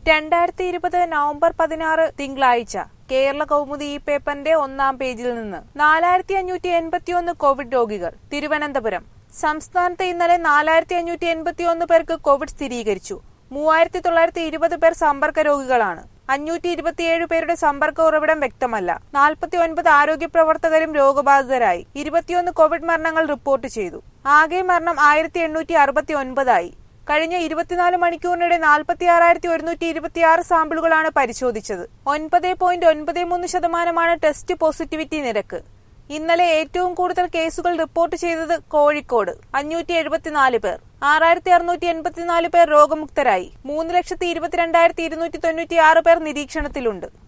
രണ്ടായിരത്തി ഇരുപത് നവംബർ പതിനാറ് തിങ്കളാഴ്ച കേരള കൗമുദി ഈ പേപ്പറിന്റെ ഒന്നാം പേജിൽ നിന്ന് നാലായിരത്തി അഞ്ഞൂറ്റി എൺപത്തിയൊന്ന് കോവിഡ് രോഗികൾ തിരുവനന്തപുരം സംസ്ഥാനത്ത് ഇന്നലെ നാലായിരത്തി അഞ്ഞൂറ്റി എൺപത്തിയൊന്ന് പേർക്ക് കോവിഡ് സ്ഥിരീകരിച്ചു മൂവായിരത്തി തൊള്ളായിരത്തി ഇരുപത് പേർ സമ്പർക്ക രോഗികളാണ് അഞ്ഞൂറ്റി ഇരുപത്തിയേഴ് പേരുടെ സമ്പർക്ക ഉറവിടം വ്യക്തമല്ല നാൽപ്പത്തി ഒൻപത് ആരോഗ്യ പ്രവർത്തകരും രോഗബാധിതരായി ഇരുപത്തിയൊന്ന് കോവിഡ് മരണങ്ങൾ റിപ്പോർട്ട് ചെയ്തു ആകെ മരണം ആയിരത്തി എണ്ണൂറ്റി അറുപത്തി ഒൻപതായി കഴിഞ്ഞ ഇരുപത്തിനാല് മണിക്കൂറിനിടെ നാൽപ്പത്തി ആറായിരത്തി ഒരുന്നൂറ്റി ഇരുപത്തിയാറ് സാമ്പിളുകളാണ് പരിശോധിച്ചത് ഒൻപത് പോയിന്റ് ഒൻപത് മൂന്ന് ശതമാനമാണ് ടെസ്റ്റ് പോസിറ്റിവിറ്റി നിരക്ക് ഇന്നലെ ഏറ്റവും കൂടുതൽ കേസുകൾ റിപ്പോർട്ട് ചെയ്തത് കോഴിക്കോട് അഞ്ഞൂറ്റി എഴുപത്തിനാല് പേർ ആറായിരത്തി അറുന്നൂറ്റി എൺപത്തിനാല് പേർ രോഗമുക്തരായി മൂന്ന് ലക്ഷത്തി ഇരുപത്തിരണ്ടായിരത്തി ഇരുന്നൂറ്റി തൊണ്ണൂറ്റി ആറ് പേർ നിരീക്ഷണത്തിലുണ്ട്